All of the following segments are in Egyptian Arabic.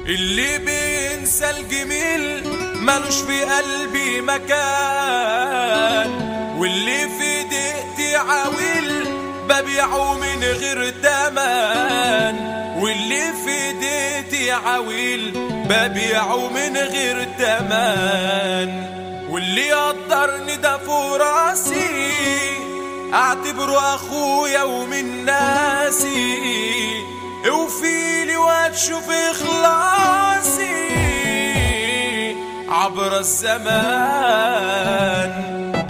اللي بينسى الجميل ملوش في قلبي مكان واللي في دقتي عاويل ببيعه من غير تمن واللي في دقتي عاويل ببيعه من غير تمن واللي يقدرني ده فوق راسي اعتبره اخويا ومن ناسي اوفيلي وهتشوف اخلاصي عبر الزمان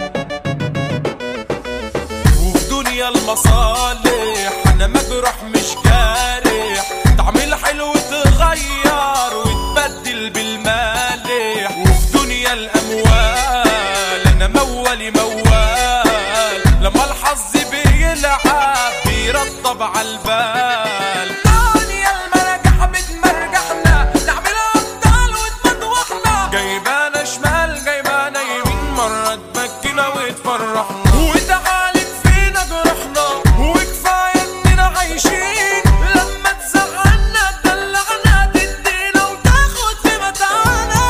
وفي دنيا المصالح انا مجروح مش جارح تعمل حلو تغير وتبدل بالمالح وفي دنيا الاموال انا مولي موال لما الحظ بيلعب بيرطب عالبال دنيا المرجح بتمرجحنا نعمل ابطال وتمدوحنا جايبانا شمال جايبانا يمين مرة تبكينا وتفرحنا وتعالج فينا جرحنا وكفاية اننا عايشين لما تزعلنا تدلعنا تدينا وتاخد في متاعنا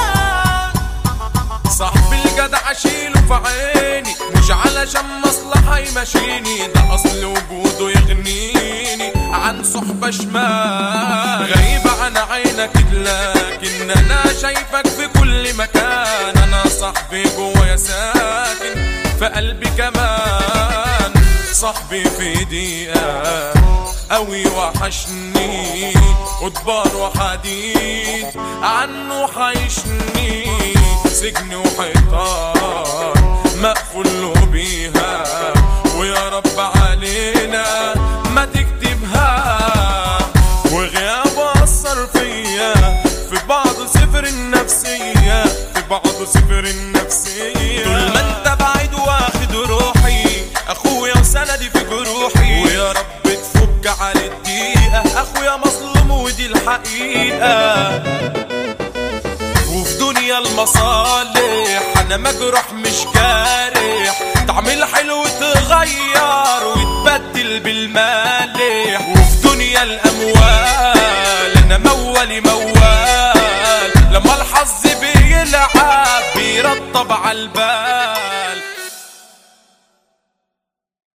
صاحب الجدع اشيله في عيني مش علشان مصلحة يمشيني ده اصل وجوده يغنيني عن صحبة شمال غايبة عن عينك لكن انا شايفك في كل مكان انا صاحبي جوايا ساكن في قلبي كمان صاحبي في دقيقة قوي وحشني قضبان وحديد عنه حيشني سجن وحيطان مقفول له بيها ويا رب علينا ما تكتبها وغيابه أثر فيا في بعض صفر النفسية في بعض صفر النفسية طول ما انت بعيد واخد روحي اخويا وسندي في جروحي ويا رب تفك على الدقيقة اخويا مظلوم ودي الحقيقة وفي دنيا المصالح انا مجروح مش جارح تعمل حلو تغير وتبدل بالمالح وفي دنيا الاموال انا مولي موال لما الحظ بيلعب بيرطب عالبال